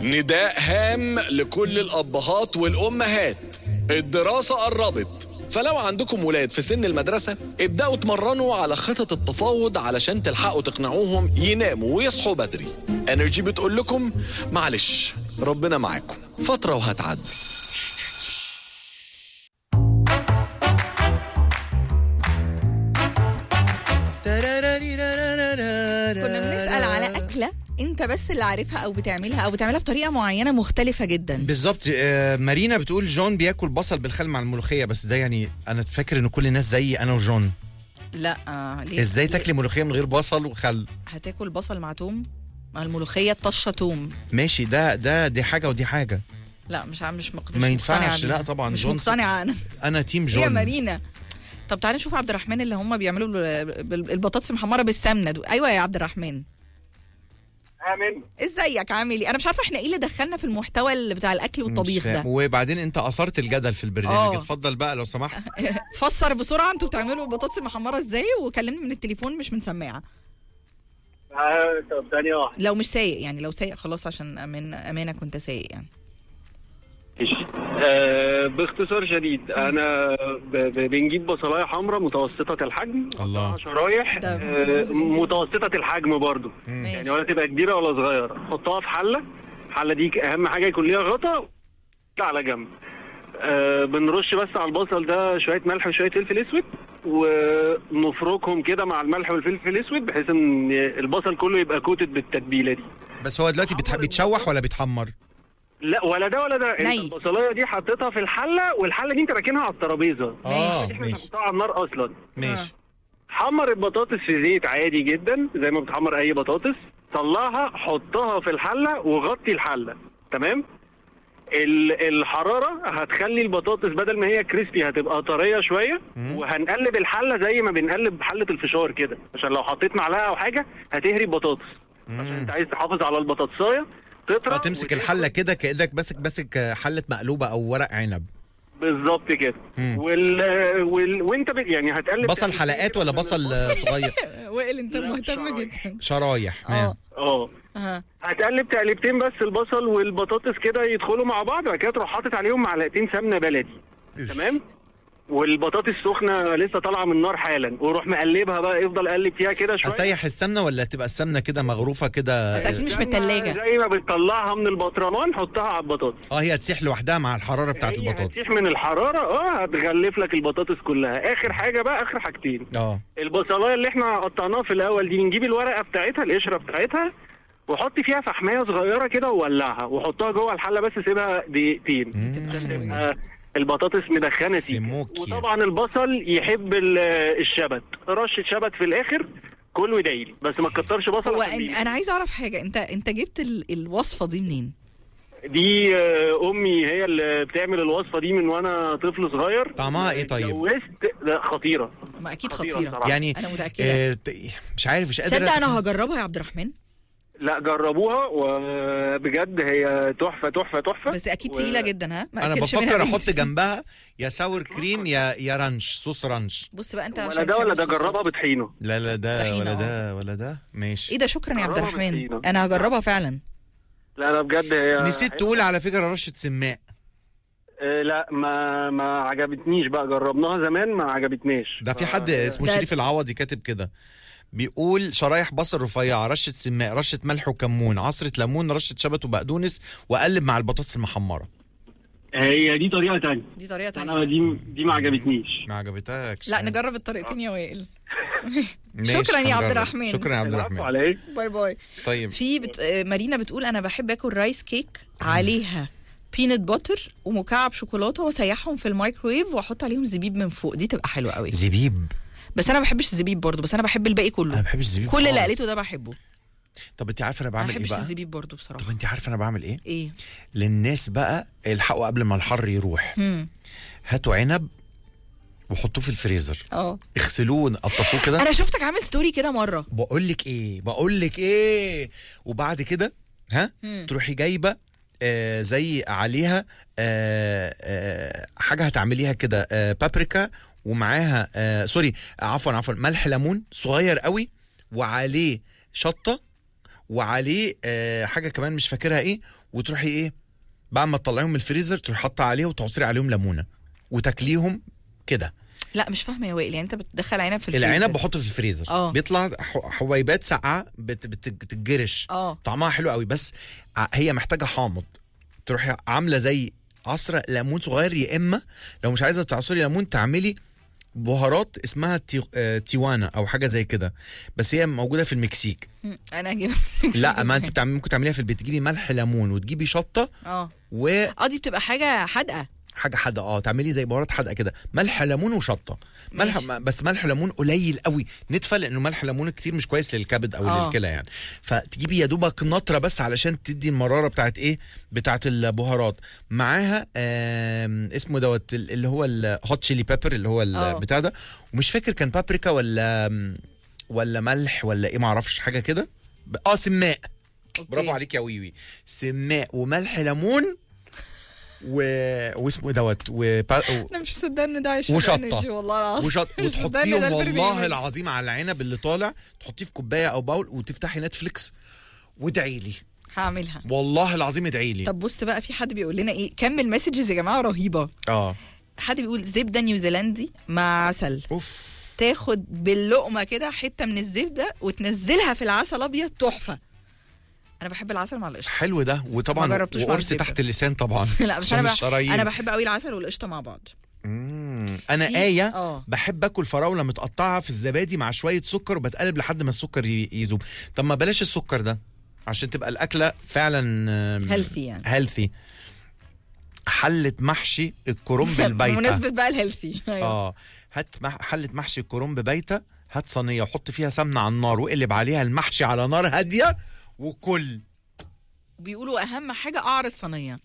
نداء هام لكل الأبهات والأمهات الدراسة قربت فلو عندكم ولاد في سن المدرسة ابدأوا اتمرنوا على خطط التفاوض علشان تلحقوا تقنعوهم يناموا ويصحوا بدري انرجي بتقول لكم معلش ربنا معاكم فترة وهتعدي كنا بنسأل على أكلة أنت بس اللي عارفها أو بتعملها أو بتعملها بطريقة معينة مختلفة جدا بالظبط آه، مارينا بتقول جون بياكل بصل بالخل مع الملوخيه بس ده يعني انا فاكر ان كل الناس زيي انا وجون لا آه ليه؟ ازاي تاكلي ملوخيه من غير بصل وخل هتاكل بصل مع توم مع الملوخية طشة توم ماشي ده ده دي حاجه ودي حاجه لا مش عم مش مق... مش ما مقتنعة ينفعش، بيها. لا طبعا، مش جون مقتنعة أنا انا تيم هي جون مارينا طب تعالى نشوف عبد الرحمن اللي هم بيعملوا ال- بال- البطاطس المحمرة بالسمنة دول أيوة يا عبد الرحمن امين ازيك عامل ايه انا مش عارفه احنا ايه اللي دخلنا في المحتوى اللي بتاع الاكل مش والطبيخ فاهم. ده وبعدين انت اثرت الجدل في البرنامج آه. اتفضل بقى لو سمحت فسر بسرعه انتوا بتعملوا البطاطس المحمره ازاي وكلمني من التليفون مش من سماعه آه طب ثانية واحدة لو مش سايق يعني لو سايق خلاص عشان أمان امانه كنت سايق يعني آه باختصار شديد انا ب- ب- بنجيب بصلايه حمراء متوسطه الحجم الله. نقطعها شرايح ده آه ممتاز جداً. متوسطه الحجم برضو ماشي. يعني ولا تبقى كبيره ولا صغيره حطها في حله الحله دي اهم حاجه يكون ليها غطا على جنب آه بنرش بس على البصل ده شويه ملح وشويه فلفل اسود ونفركهم كده مع الملح والفلفل الاسود بحيث ان البصل كله يبقى كوتد بالتتبيله دي بس هو دلوقتي بتح... بيتشوح ولا بيتحمر لا ولا ده ولا ده ني. انت البصلايه دي حطيتها في الحله والحله دي انت راكنها على الترابيزه اه احنا ماشي بنحطها على النار اصلا ماشي حمر البطاطس في زيت عادي جدا زي ما بتحمر اي بطاطس طلعها حطها في الحله وغطي الحله تمام ال- الحراره هتخلي البطاطس بدل ما هي كريسبي هتبقى طريه شويه وهنقلب الحله زي ما بنقلب حله الفشار كده عشان لو حطيت معلقه او حاجه هتهري البطاطس عشان انت عايز تحافظ على البطاطسايه تطرى اه تمسك وتاخد- الحله كده كانك ماسك ماسك حله مقلوبه او ورق عنب بالظبط كده مم. وال... وال... وانت ب... يعني هتقلب بصل حلقات ولا بصل آه، صغير وائل انت لا، مهتم شرايح. جدا شرايح اه اه اه هتقلب تقلبتين بس البصل والبطاطس كده يدخلوا مع بعض بعد كده تروح حاطط عليهم معلقتين سمنه بلدي تمام والبطاطس سخنه لسه طالعه من النار حالا وروح مقلبها بقى افضل قلب فيها كده شويه اسيح السمنه ولا تبقى السمنه كده مغروفه كده بس اكيد مش من السمنة التلاجة زي ما بتطلعها من البطرمان حطها على البطاطس اه هي تسيح لوحدها مع الحراره بتاعت هي البطاطس هتسيح من الحراره اه هتغلف لك البطاطس كلها اخر حاجه بقى اخر حاجتين اه البصلايه اللي احنا قطعناها في الاول دي بنجيب الورقه بتاعتها القشره بتاعتها وحط فيها فحمايه صغيره كده وولعها وحطها جوه الحله بس سيبها دقيقتين آه البطاطس مدخنه فيه سموكي. وطبعا البصل يحب ال- الشبت رشه شبت في الاخر كله يدعيلي بس ما تكترش بصل هو عشان أن- بيجي. انا عايزه اعرف حاجه انت انت جبت ال- الوصفه دي منين دي آه، امي هي اللي بتعمل الوصفه دي من وانا طفل صغير طعمها إيه طيب؟ اتجوزت لا خطيره ما اكيد خطيرة خطيره بصراحة. يعني أنا متأكدة. آه ت- مش عارف مش قادر تصدق أتخ- انا هجربها يا عبد الرحمن لا جربوها وبجد هي تحفه تحفه تحفه بس اكيد و- تقيله جدا ها ما انا أكلش منها بفكر بيتي. احط جنبها يا ساور كريم يا يا رانش صوص رانش بص بقى انت ولا عشان ده ولا بتحب ده جربها الصوصات. بطحينه لا لا ده طحينة، ولا آه. ده ولا ده ماشي ايه ده شكرا يا عبد جربها الرحمن بالطحينة. انا هجربها فعلا لا لا بجد هي نسيت تقول على فكره رشه سماق آه، لا ما ما عجبتنيش بقى جربناها زمان ما عجبتناش ده في ف- حد اسمه ده- شريف العوضي كاتب كده بيقول شرايح بصل رفيعه رشه سماق رشه ملح وكمون عصره ليمون رشه شبت وبقدونس وقلب مع البطاطس المحمره هي دي طريقه تانية دي طريقه انا تانية دي دي ما عجبتنيش ما عجبتكش لا نجرب الطريقتين يا وائل ماشي، شكراً يا عبد هنجرب. الرحمن. شكرا يا عبد العفو الرحمن على ايه باي باي طيب في بت... آه، مارينا بتقول انا بحب اكل رايس كيك عليها بينت باتر ومكعب شوكولاته واسيحهم في الميكرويف واحط عليهم زبيب من فوق دي تبقى حلوه قوي زبيب بس انا ما بحبش الزبيب برضو بس انا بحب الباقي كله انا ما بحبش الزبيب كل اللي خالص. قالته ده بحبه طب انت عارفه انا انا ما بعمل ايه بحبش بقى الزبيب برضو بصراحه طب انت عارفه انا بعمل ايه ايه للناس بقى الحقوا قبل ما الحر يروح مم. هاتوا عنب وحطوه في الفريزر اه اغسلوه قطفوه كده انا شفتك عامل ستوري كده مره بقول لك ايه بقول لك ايه وبعد كده ها مم. تروحي جايبه آه زي عليها آه آه حاجه هتعمليها كده آه بابريكا ومعاها آه سوري عفوا عفوا ملح ليمون صغير قوي وعليه شطه وعليه آه حاجه كمان مش فاكرها ايه وتروحي ايه بعد ما تطلعيهم من الفريزر تروحي حاطه عليه وتعصري عليهم ليمونه وتاكليهم كده لا مش فاهمه يا وائل يعني انت بتدخل عنب في الفريزر العنب بحطه في الفريزر آه. بيطلع ح- حبيبات ساقعه بت- بت- بتتجرش اه طعمها حلو قوي بس ع- هي محتاجه حامض تروحي عامله زي عصره ليمون صغير يا اما لو مش عايزه تعصري ليمون تعملي بهارات اسمها تي... آه، تيوانا او حاجه زي كده بس هي موجوده في المكسيك مم. انا هجيب لا ما انت بتعملي ممكن تعمليها في البيت تجيبي ملح ليمون وتجيبي شطه اه وحاجه اه دي بتبقى حاجه حادقه حادقه اه تعملي زي بهارات حادقه كده ملح ليمون وشطه ملح ماشي. ما- بس ملح ليمون قليل قوي نتفه لانه ملح ليمون كتير مش كويس للكبد او آه. للكلى يعني فتجيبي يا دوبك نطره بس علشان تدي المراره بتاعت ايه بتاعت البهارات معاها آم، اسمه دوت ال- اللي هو الهوت شيلي بيبر اللي هو آه. البتاع ده ومش فاكر كان بابريكا ولا ولا ملح ولا ايه معرفش حاجه كده ب- اه سماق أوكي. برافو عليك يا ويوي سماق وملح ليمون و... واسمه ايه دوت وبا... و... انا مش مصدقه ان ده عايش وشطة. والله العظيم وشط... مش مصدقة إن ده وتحطيهم البربري والله مني. العظيم على العنب اللي طالع تحطيه في كوبايه او باول وتفتحي نتفليكس وادعي لي هعملها والله العظيم ادعي لي طب بص بقى في حد بيقول لنا ايه كم المسجز يا جماعه رهيبه اه حد بيقول زبده نيوزيلندي مع عسل اوف تاخد باللقمه كده حته من الزبده وتنزلها في العسل ابيض تحفه انا بحب العسل مع القشطه حلو ده وطبعا ما جربتوش مع وقرص الزبدة. تحت اللسان طبعا لا بس عشان انا بح... الشرايين. انا بحب قوي العسل والقشطه مع بعض مم. انا في- ايه آه. بحب اكل فراوله متقطعه في الزبادي مع شويه سكر وبتقلب لحد ما السكر ي- يذوب طب ما بلاش السكر ده عشان تبقى الاكله فعلا Healthy يعني. هيلثي حله محشي الكرنب البيته بمناسبه بقى الهيلثي ايوه اه هات مح... حله محشي الكرنب بايته هات صينيه وحط فيها سمنه على النار واقلب عليها المحشي على نار هاديه وكل بيقولوا اهم حاجه قعر الصينيه